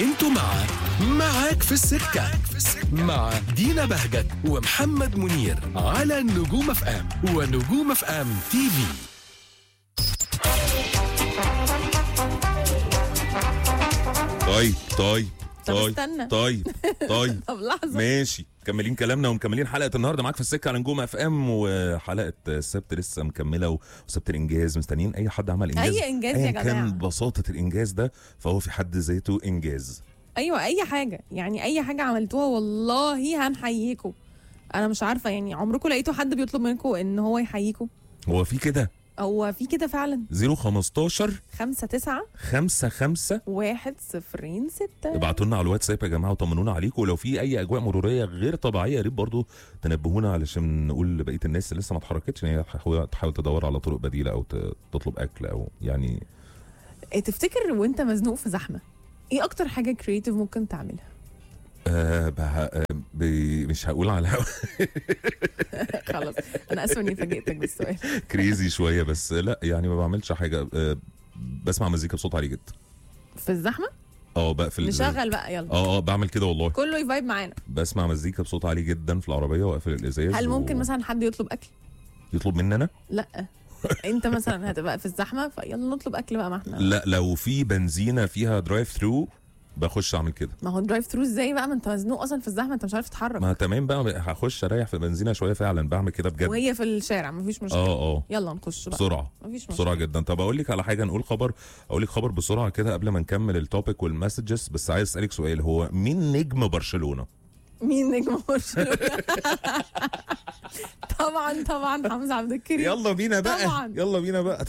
انتوا مع معاك في السكة مع دينا بهجت ومحمد منير على نجوم اف ام ونجوم اف ام تي في طيب طيب طب طيب استنى. طيب طيب طب لحظه ماشي مكملين كلامنا ومكملين حلقه النهارده معاك في السكه على نجوم اف ام وحلقه السبت لسه مكمله وسبت الانجاز مستنيين اي حد عمل انجاز أي إنجاز يا أيا جماعة. كان بساطه الانجاز ده فهو في حد ذاته انجاز ايوه اي حاجه يعني اي حاجه عملتوها والله هنحييكم انا مش عارفه يعني عمركم لقيتوا حد بيطلب منكم ان هو يحييكم هو في كده هو في كده فعلا 015 خمسة تسعة 5 5 واحد صفرين ستة ابعتوا لنا على الواتساب يا جماعه وطمنونا عليكم ولو في اي اجواء مروريه غير طبيعيه يا ريت برضه تنبهونا علشان نقول لبقيه الناس اللي لسه ما اتحركتش ان هي تحاول تحاول تدور على طرق بديله او ت- تطلب اكل او يعني إيه تفتكر وانت مزنوق في زحمه ايه اكتر حاجه كرييتيف ممكن تعملها آه بها آه ب... مش هقول على الهوا خلاص انا اسفه اني فاجئتك بالسؤال كريزي شويه بس لا يعني ما بعملش حاجه آه بسمع مزيكا بصوت عالي جدا في الزحمه اه بقفل نشغل بقى يلا اه اه بعمل كده والله كله يفايب معانا بسمع مزيكا بصوت عالي جدا في العربيه واقفل الازاز هل ممكن و- مثلا حد يطلب اكل يطلب مني انا لا انت مثلا هتبقى في الزحمه فيلا نطلب اكل بقى ما احنا لا لو في بنزينه فيها درايف ثرو بخش اعمل كده ما هو درايف ثرو ازاي بقى ما انت مزنوق اصلا في الزحمه انت مش عارف تتحرك ما تمام بقى هخش اريح في البنزينه شويه فعلا بعمل كده بجد وهي في الشارع مفيش مشكله اه اه يلا نخش بقى بسرعه مفيش مشكله بسرعه جدا طب اقول لك على حاجه نقول خبر اقول لك خبر بسرعه كده قبل ما نكمل التوبيك والمسجز بس عايز اسالك سؤال هو مين نجم برشلونه مين نجم برشلونه طبعا طبعا حمزه عبد الكريم يلا بينا بقى طبعاً. يلا بينا بقى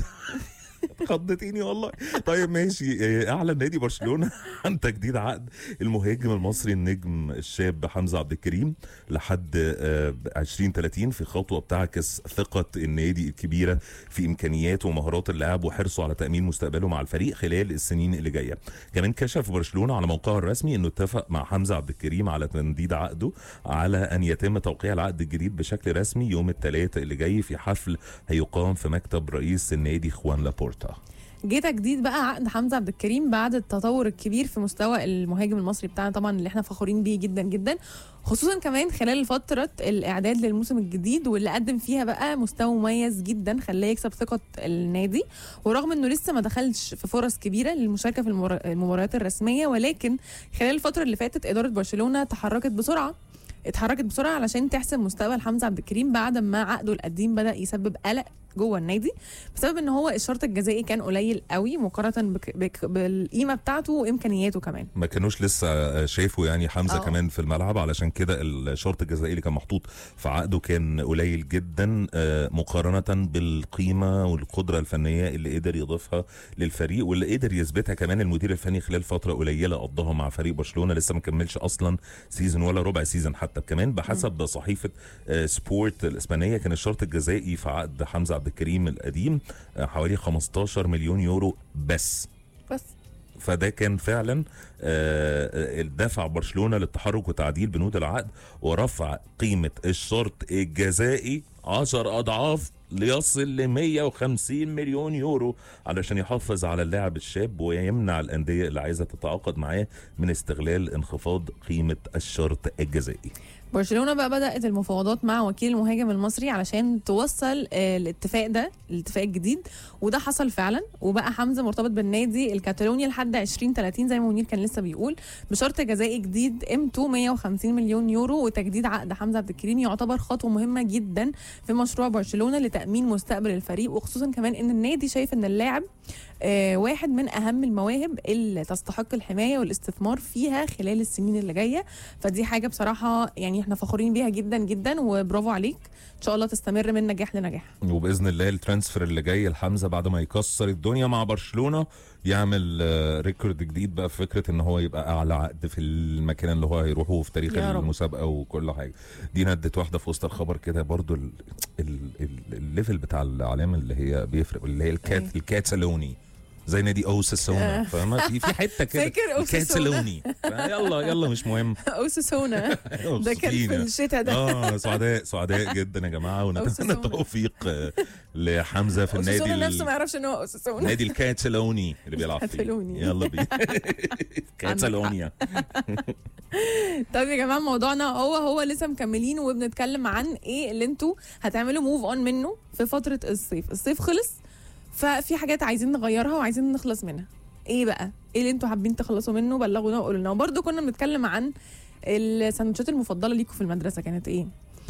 خضتيني والله طيب ماشي إيه، اعلن نادي برشلونه عن تجديد عقد المهاجم المصري النجم الشاب حمزه عبد الكريم لحد آه، 2030 في خطوه بتعكس ثقه النادي الكبيره في امكانياته ومهارات اللاعب وحرصه على تامين مستقبله مع الفريق خلال السنين اللي جايه كمان كشف برشلونه على موقعه الرسمي انه اتفق مع حمزه عبد الكريم على تمديد عقده على ان يتم توقيع العقد الجديد بشكل رسمي يوم الثلاثاء اللي جاي في حفل هيقام في مكتب رئيس النادي خوان لابورتا جه تجديد بقى عقد حمزه عبد الكريم بعد التطور الكبير في مستوى المهاجم المصري بتاعنا طبعا اللي احنا فخورين بيه جدا جدا خصوصا كمان خلال فتره الاعداد للموسم الجديد واللي قدم فيها بقى مستوى مميز جدا خلاه يكسب ثقه النادي ورغم انه لسه ما دخلش في فرص كبيره للمشاركه في المر- المباريات الرسميه ولكن خلال الفتره اللي فاتت اداره برشلونه تحركت بسرعه اتحركت بسرعه علشان تحسم مستقبل حمزه عبد الكريم بعد ما عقده القديم بدا يسبب قلق جوه النادي بسبب ان هو الشرط الجزائي كان قليل قوي مقارنه بك بك بالقيمه بتاعته وامكانياته كمان ما كانوش لسه شافوا يعني حمزه آه. أوه. كمان في الملعب علشان كده الشرط الجزائي اللي كان محطوط في عقده كان قليل جدا آه، مقارنه بالقيمه والقدره الفنيه اللي قدر يضيفها للفريق واللي قدر يثبتها كمان المدير الفني خلال فتره قليله قضاها مع فريق برشلونه لسه ما كملش اصلا سيزون ولا ربع سيزون حتى كمان بحسب صحيفه آه، سبورت الاسبانيه كان الشرط الجزائي في عقد حمزه عبد الكريم القديم آه، حوالي 15 مليون يورو بس بس فده كان فعلا آه، دفع برشلونه للتحرك وتعديل بنود العقد ورفع قيمه الشرط الجزائي 10 اضعاف ليصل ل 150 مليون يورو علشان يحافظ على اللاعب الشاب ويمنع الانديه اللي عايزه تتعاقد معاه من استغلال انخفاض قيمه الشرط الجزائي. برشلونه بقى بدات المفاوضات مع وكيل المهاجم المصري علشان توصل آه، الاتفاق ده الاتفاق الجديد وده حصل فعلا وبقى حمزه مرتبط بالنادي الكتالوني لحد 2030 زي ما منير كان لسه بيقول بشرط جزائي جديد قيمته 150 مليون يورو وتجديد عقد حمزه عبد الكريم يعتبر خطوه مهمه جدا في مشروع برشلونه لتامين مستقبل الفريق وخصوصا كمان ان النادي شايف ان اللاعب آه، واحد من اهم المواهب اللي تستحق الحمايه والاستثمار فيها خلال السنين اللي جايه فدي حاجه بصراحه يعني احنا فخورين بيها جدا جدا وبرافو عليك ان شاء الله تستمر من نجاح لنجاح وباذن الله الترانسفير اللي جاي لحمزه بعد ما يكسر الدنيا مع برشلونه يعمل آه، ريكورد جديد بقى في فكره ان هو يبقى اعلى عقد في المكان اللي هو هيروحه في تاريخ يا رب. المسابقه وكل حاجه دي ندت واحده في وسط الخبر كده برضو ال- ال- ال- الليفل بتاع العلامه اللي هي بيفرق اللي هي الكات أيوة. الكاتالوني زي نادي اوساسونا فاهمه في في حته كده فاكر أوساسونا؟ كاتالوني يلا يلا مش مهم اوساسونا ده كان في مبسوطين. الشتاء ده اه سعداء سعداء جدا يا جماعه ونتمنى أوساسونا. التوفيق آه، لحمزه في النادي اوساسونا ال- نفسه ما يعرفش ان هو اوساسونا النادي الكاتالوني اللي بيلعب فيه كاتالوني. يلا بينا كاتالونيا طيب يا جماعه موضوعنا هو هو لسه مكملين وبنتكلم عن ايه اللي انتوا هتعملوا موف اون منه في فتره الصيف الصيف خلص ففي حاجات عايزين نغيرها وعايزين نخلص منها ايه بقى ايه اللي انتوا حابين تخلصوا منه بلغونا وقولوا لنا وبرده كنا بنتكلم عن السندوتشات المفضله ليكم في المدرسه كانت ايه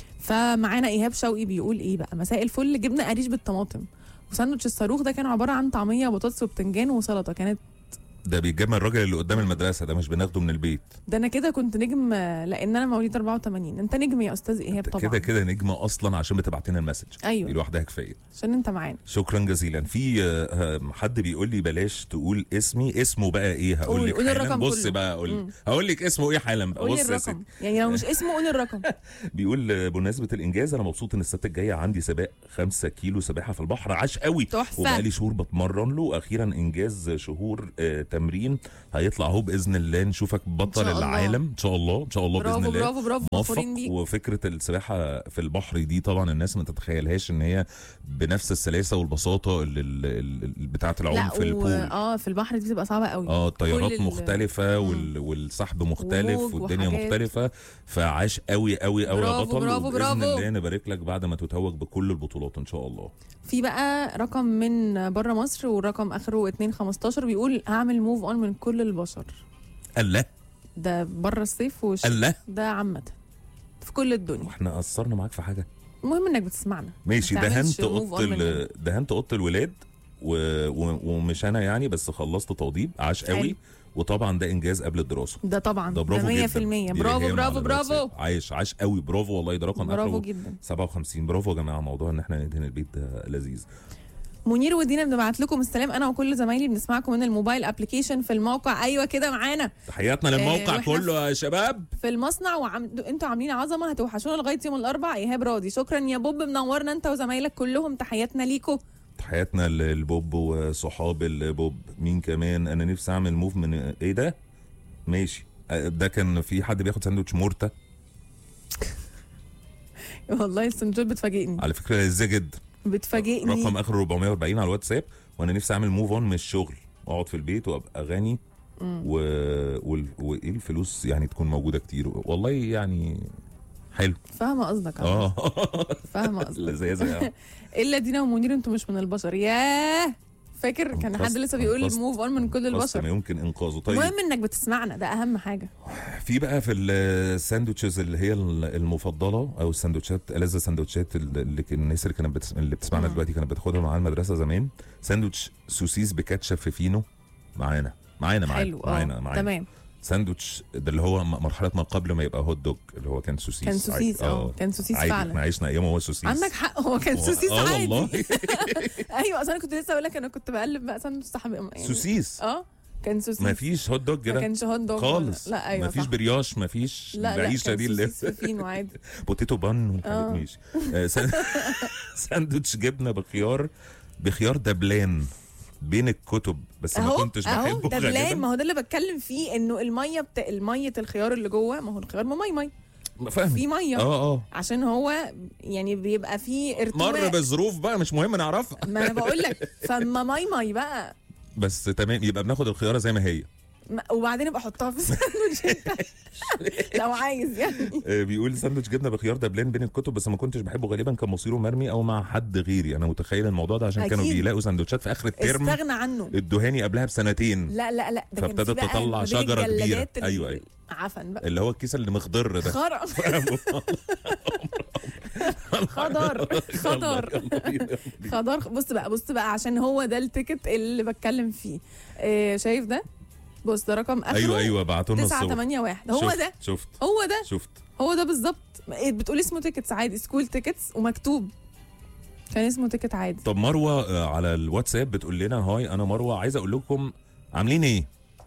فمعانا ايهاب شوقي بيقول ايه بقى مساء الفل جبنه قريش بالطماطم وساندوتش الصاروخ ده كان عباره عن طعميه وبطاطس وبتنجان وسلطه كانت ده بيتجاب من الراجل اللي قدام المدرسه ده مش بناخده من البيت ده انا كده كنت نجم آه، لان انا مواليد 84 انت نجم يا استاذ ايهاب طبعا كده كده نجمه اصلا عشان بتبعت لنا المسج ايوه دي لوحدها كفايه عشان انت معانا شكرا جزيلا في آه، آه، حد بيقول لي بلاش تقول اسمي اسمه بقى ايه هقول قول- لك قول حالا الرقم بص كله. بقى اقول مم. هقول لك اسمه ايه حالا بقى قولي بص يا ست الرقم يعني لو مش اسمه قول الرقم بيقول آه، بمناسبه الانجاز انا مبسوط ان السبت الجايه عندي سباق 5 كيلو سباحه في البحر عاش قوي تحفه وبقالي شهور بتمرن له اخيرا انجاز شهور آه تمرين هيطلع اهو باذن الله نشوفك بطل إن شاء الله. العالم ان شاء الله ان شاء الله باذن برافو الله برافو برافو موفق مفخورين بيك وفكره السباحه في البحر دي طبعا الناس ما تتخيلهاش ان هي بنفس السلاسه والبساطه اللي اللي- اللي بتاعه العوم لا في و... البول اه في البحر دي بتبقى صعبه قوي اه الطيارات كل ال- مختلفة وال... والسحب مختلف وموج والدنيا وحاجات. مختلفة فعاش قوي قوي قوي يا برافو، بطل برافو، وبإذن برافو. الله نبارك لك بعد ما تتوج بكل البطولات ان شاء الله في بقى رقم من بره مصر والرقم اخره 215 بيقول هعمل موف اون من كل البشر الله ده بره الصيف والش الله ده عامه في كل الدنيا واحنا قصرنا معاك في حاجة المهم انك بتسمعنا ماشي ما تعملش دهنت move اوضه on ال... مننا. دهنت اوضه الولاد و... و... ومش انا يعني بس خلصت توضيب عاش حلو. قوي وطبعا ده انجاز قبل الدراسه ده طبعا ده برافو ده 100% جدا دي برافو رجالة برافو على برافو الواتساب. عايش عاش قوي برافو والله ده رقم برافو اخره جدا 57 برافو يا جماعه موضوع ان احنا ندهن البيت ده لذيذ منير ودينا بنبعت لكم السلام انا وكل زمايلي بنسمعكم من الموبايل ابلكيشن في الموقع ايوه كده معانا تحياتنا للموقع وإحنا كله يا شباب في المصنع وعم... انتوا عاملين عظمه هتوحشونا لغايه يوم الاربع ايهاب راضي شكرا يا بوب منورنا انت وزمايلك كلهم تحياتنا ليكم تحياتنا للبوب وصحاب البوب مين كمان انا نفسي اعمل موف من ايه ده ماشي أه، ده كان في حد بياخد ساندوتش مورتا والله السندوتشات بتفاجئني على فكره لذيذه جدا بتفاجئني رقم اخر 440 على الواتساب وانا نفسي اعمل موف اون من الشغل واقعد في البيت وابقى غني و... وال... وايه الفلوس يعني تكون موجوده كتير والله يعني حلو فاهمه قصدك اه اه فاهمه قصدك لذيذه يعني. الا دينا ومنير انتوا مش من البشر ياه فاكر كان انقذت- حد لسه بيقول انقذت. موف اون من كل بس ما البشر يمكن انقاذه طيب المهم انك بتسمعنا ده اهم حاجه في بقى في الساندوتشز اللي هي المفضله او الساندوتشات ألذ الساندوتشات اللي كان الناس اللي كانت بتس... اللي بتسمعنا مم. دلوقتي كانت بتاخدها معانا المدرسه زمان ساندوتش سوسيس بكاتشب في فينو معانا معانا معانا حلو اه معانا معانا تمام ساندوتش ده اللي هو م- مرحله ما قبل ما يبقى هوت دوج اللي هو كان سوسيس كان سوسيس عادي. اه كان سوسيس عادي احنا فعلا عشنا ايام هو سوسيس عندك حق هو كان هو- سوسيس اه عادي والله ايوه اصل انا كنت لسه اقول لك انا كنت بقلب بقى ساندوتش صاحبي يعني سوسيس اه كان سوسيس ما فيش هوت دوج ما كده كانش هوت دوج خالص لا ايوه ما فيش صح. برياش ما فيش لا لا العيشه كان دي اللي سوسيس في فينو عادي بوتيتو بان والحاجات آه. ماشي آه، سان- ساندوتش جبنه بخيار بخيار دبلان بين الكتب بس ما اهو كنتش اهو بحبه ده بلان غالبا ما هو ده اللي بتكلم فيه انه الميه بتا... الميه الخيار اللي جوه ما هو الخيار ما مي مي فاهم في ميه اه اه عشان هو يعني بيبقى فيه مر ارتواء بظروف بقى مش مهم نعرفها ما انا بقول لك فما مي مي بقى بس تمام يبقى بناخد الخياره زي ما هي ما- وبعدين ابقى احطها في الساندوتش بتاعي. لو عايز يعني آه، بيقول ساندوتش جبنه بخيار دبلان بين الكتب بس ما كنتش بحبه غالبا كان مصيره مرمي او مع حد غيري انا متخيل الموضوع ده عشان كانوا أكيد. بيلاقوا سندوتشات في اخر الترم استغنى عنه الدهاني قبلها بسنتين لا لا لا ده كان في فابتدت بقى تطلع ما بين شجرة كبيرة. الجلادات ال- أيوة، أيوة. عفن بقى اللي هو الكيس اللي مخضر ده خرا خضر خضر خضر بص بقى بص بقى عشان هو ده التيكت اللي بتكلم فيه إيه شايف ده بص ده رقم اخره ايوه ايوه بعتوا لنا 9 الصور 8 1 هو شفت- ده شفت هو ده شفت هو ده بالظبط إيه، بتقول اسمه تيكتس عادي سكول تيكتس ومكتوب كان اسمه تيكت عادي طب مروه آه، على الواتساب بتقول لنا هاي انا مروه عايزه اقول لكم عاملين ايه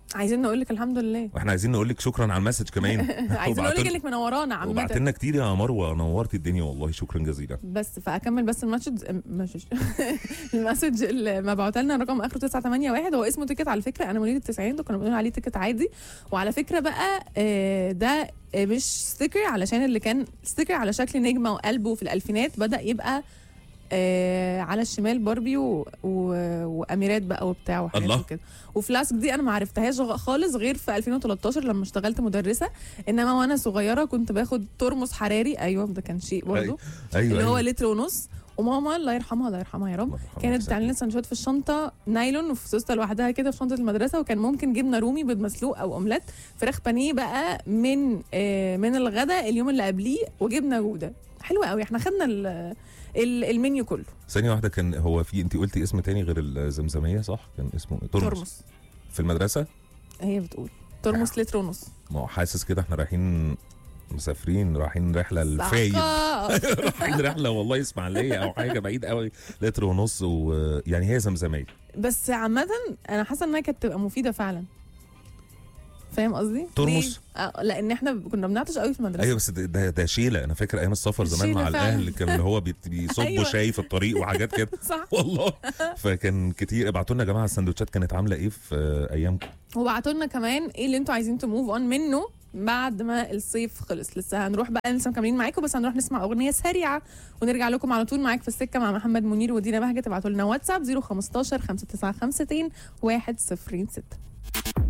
عايزين نقول لك الحمد لله واحنا عايزين نقول لك شكرا على المسج كمان عايزين نقول لك انك منورانا وبعت عامه لنا كتير يا مروه نورت الدنيا والله شكرا جزيلا بس فاكمل بس المسج المسج المسج اللي مبعوت لنا رقم اخره 981 هو اسمه تيكت على فكره انا مواليد التسعين كنا بنقول عليه تيكت عادي وعلى فكره بقى آه، ده آه، مش ستيكر علشان اللي كان ستيكر على شكل نجمه وقلبه في الالفينات بدا يبقى آه على الشمال باربي و... و... واميرات بقى وبتاع وحاجات الله. وكده وفلاسك دي انا ما عرفتهاش غ- خالص غير في 2013 لما اشتغلت مدرسه انما وانا صغيره كنت باخد ترمس حراري ايوه ده كان شيء برضه ايوه اللي هو أيوة. لتر ونص وماما الله يرحمها الله يرحمها يا رب الله يرحمها كانت ويسعدها. بتعمل لنا سندوتشات في الشنطه نايلون وفي سوسته لوحدها كده في شنطه المدرسه وكان ممكن جبنه رومي بيض مسلوق او اومليت فراخ بانيه بقى من آه من الغداء اليوم اللي قبليه وجبنه جوده حلوه قوي احنا خدنا ال- ال- المنيو كله ثانيه واحده كان هو في انت قلتي اسم تاني غير الزمزميه صح كان اسمه إيه؟ ترمس ترمس في المدرسه هي بتقول ترمس لتر ونص ما هو حاسس كده احنا رايحين مسافرين رايحين رحله الفايد صعقة. رايحين رحله والله اسماعيليه او حاجه بعيد قوي لتر ونص ويعني هي زمزميه بس عامة انا حاسة انها كانت تبقى مفيدة فعلا فاهم قصدي؟ ترمس؟ ليه؟ آه لان احنا كنا بنعطش قوي في المدرسة ايوه بس ده- ده ده شيله انا فاكر ايام السفر زمان شيلة مع فعلا. الاهل كان اللي هو بيت- بيصبوا أيوة. شاي في الطريق وحاجات كده صح والله فكان كتير ابعتوا لنا يا جماعه السندوتشات كانت عامله ايه في آه، ايامكم وبعتوا لنا كمان ايه اللي انتوا عايزين تموف اون منه بعد ما الصيف خلص لسه هنروح بقى لسه مكملين معاكم بس هنروح نسمع اغنيه سريعه ونرجع لكم على طول معاك في السكه مع محمد منير ودينا بهجه تبعتوا لنا واتساب 015 595 106